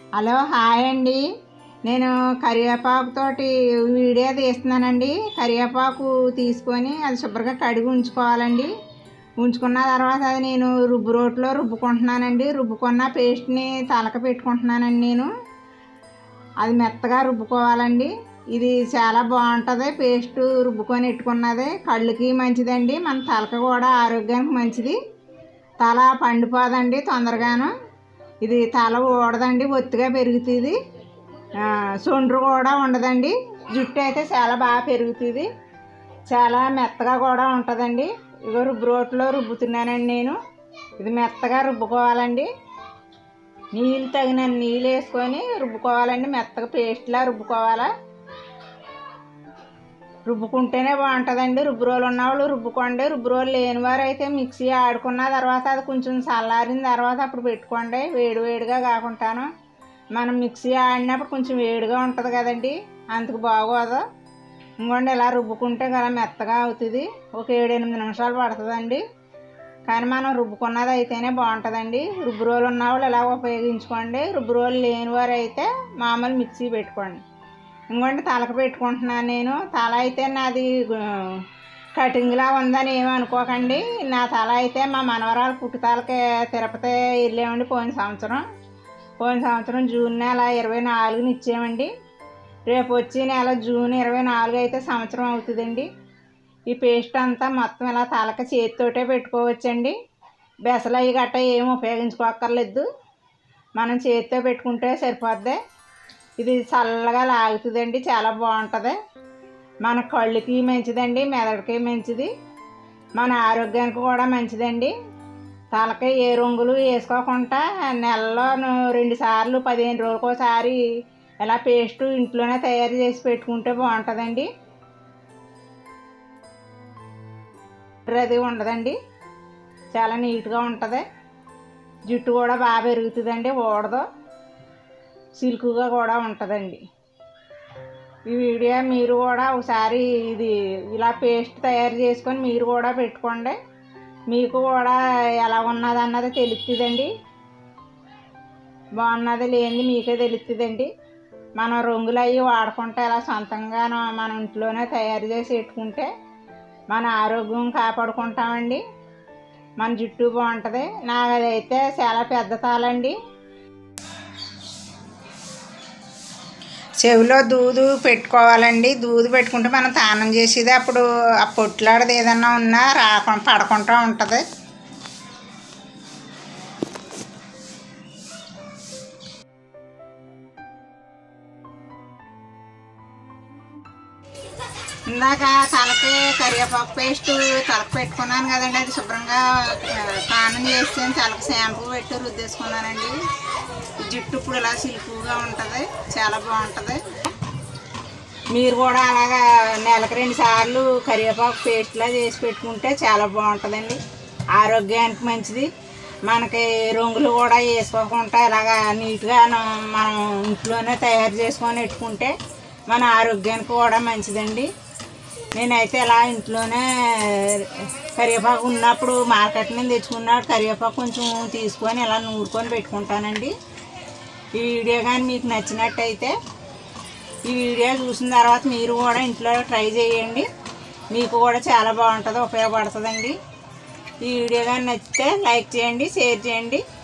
hello hi అండి నేను కరివేపాకుతోటి video తీస్తున్నానండి కరివేపాకు తీసుకొని అది శుభ్రంగా కడిగి ఉంచుకోవాలండి ఉంచుకున్న తర్వాత అది నేను రుబ్బు రోట్లో రుబ్బుకుంటున్నానండి రుబ్బుకున్న పేస్ట్ని తలక పెట్టుకుంటున్నానండి నేను అది మెత్తగా రుబ్బుకోవాలండి ఇది చాలా బాగుంటుంది పేస్ట్ రుబ్బుకొని పెట్టుకున్నది కళ్ళకి మంచిదండి మన తలక కూడా ఆరోగ్యానికి మంచిది తల పండిపోదండి తొందరగాను ఇది తల ఊడదండి ఒత్తిగా పెరుగుతుంది ఆ, సొండ్రు కూడా ఉండదండి జుట్టు అయితే చాలా బాగా పెరుగుతుంది చాలా మెత్తగా కూడా ఉంటుందండి ఇగో రుబ్బు రోట్లో రుబ్బుతున్నానండి నేను ఇది మెత్తగా రుబ్బుకోవాలండి నీళ్ళు తగిన నీళ్ళు వేసుకొని రుబ్బుకోవాలండి మెత్తగా పేస్ట్లా రుబ్బుకోవాలా రుబ్బుకుంటేనే బాగుంటుందండి రుబ్బు రోలు ఉన్నవాళ్ళు రుబ్బుకోండి రుబ్బు రోలు లేని వారు అయితే మిక్సీ ఆడుకున్న తర్వాత అది కొంచెం చల్లారిన తర్వాత అప్పుడు పెట్టుకోండి వేడి వేడిగా కాకుండాను మనం మిక్సీ ఆడినప్పుడు కొంచెం వేడిగా ఉంటుంది కదండి అందుకు బాగోదు ఇంకోండి ఇలా రుబ్బుకుంటే కదా మెత్తగా అవుతుంది ఒక ఏడు ఎనిమిది నిమిషాలు పడుతుందండి కానీ మనం రుబ్బుకున్నది అయితేనే బాగుంటుందండి రుబ్బు రోలు ఉన్నవాళ్ళు ఇలా ఉపయోగించుకోండి రుబ్బు రోలు లేని వారు అయితే మామూలు మిక్సీ పెట్టుకోండి ఇంకోండి తలకు పెట్టుకుంటున్నాను నేను తల అయితే నాది ఆ, కటింగ్లా ఉందని ఏమి అనుకోకండి నా తల అయితే మా మనవరాలు పుట్టుతాలకి తిరుపతి వెళ్ళామండి పోయిన సంవత్సరం పోయిన సంవత్సరం జూన్ నెల ఇరవై నాలుగుని ఇచ్చామండి రేపు వచ్చి నెల జూన్ ఇరవై నాలుగు అయితే సంవత్సరం అవుతుందండి ఈ పేస్ట్ అంతా మొత్తం ఇలా తలకి చేతితోటే పెట్టుకోవచ్చండి బెసలయ్యి గట్ట ఏం ఉపయోగించుకోక్కర్లేదు మనం చేతితో పెట్టుకుంటే సరిపోద్ది ఇది చల్లగా లాగుతుందండి చాలా బాగుంటుంది మన కళ్ళకి మంచిదండి మెదడుకి మంచిది మన ఆరోగ్యానికి కూడా మంచిదండి తలకి ఏ రంగులు వేసుకోకుండా నెలలో ను- రెండు సార్లు పదిహేను రోజులకోసారి ఇలా పేస్ట్ ఇంట్లోనే తయారు చేసి పెట్టుకుంటే బాగుంటుందండి అది ఉండదండి చాలా నీట్గా ఉంటుంది జుట్టు కూడా బాగా పెరుగుతుందండి ఊడదు సిల్క్గా కూడా ఉంటుందండి ఈ వీడియో మీరు కూడా ఒకసారి ఇది ఇలా పేస్ట్ తయారు చేసుకొని మీరు కూడా పెట్టుకోండి మీకు కూడా ఎలా ఉన్నది అన్నది తెలుస్తుందండి బాగున్నది లేనిది మీకే తెలుస్తుందండి మనం రంగులు అవి వాడుకుంటే ఇలా సొంతంగా మన ఇంట్లోనే తయారు చేసి పెట్టుకుంటే మన ఆరోగ్యం కాపాడుకుంటామండి మన జుట్టు బాగుంటుంది నాదైతే చాలా పెద్ద తాళండి చెవిలో దూదు పెట్టుకోవాలండి దూదు పెట్టుకుంటే మనం తానం చేసేది అప్పుడు ఆ పొట్లాడది ఏదన్నా ఉన్నా రాకుండా పడకుండా ఉంటుంది ఇందాక తలకి కరివేపాకు పేస్ట్ తలకు పెట్టుకున్నాను కదండి అది శుభ్రంగా ఆ, స్నానం చేస్తే తలకు షాంపూ పెట్టి రుద్దేసుకున్నానండి జుట్టు ఇప్పుడు ఇలా సిల్కుగా ఉంటుంది చాలా బాగుంటుంది మీరు కూడా అలాగా నెలకు రెండు సార్లు కరివేపాకు పేస్ట్లా చేసి పెట్టుకుంటే చాలా బాగుంటుందండి ఆరోగ్యానికి మంచిది మనకి రంగులు కూడా వేసుకోకుండా ఇలాగా నీట్గా న- మనం ఇంట్లోనే తయారు చేసుకొని పెట్టుకుంటే మన ఆరోగ్యానికి కూడా మంచిదండి నేనైతే ఇలా ఇంట్లోనే కరివేపాకు ఉన్నప్పుడు మార్కెట్ నుంచి తెచ్చుకున్నప్పుడు కరివేపాకు కొంచెం తీసుకొని ఇలా నూరుకొని పెట్టుకుంటానండి ఈ వీడియో కానీ మీకు నచ్చినట్టయితే ఈ వీడియో చూసిన తర్వాత మీరు కూడా ఇంట్లో ట్రై చేయండి మీకు కూడా చాలా బాగుంటుంది ఉపయోగపడుతుందండి ఈ వీడియో కానీ నచ్చితే లైక్ చేయండి షేర్ చేయండి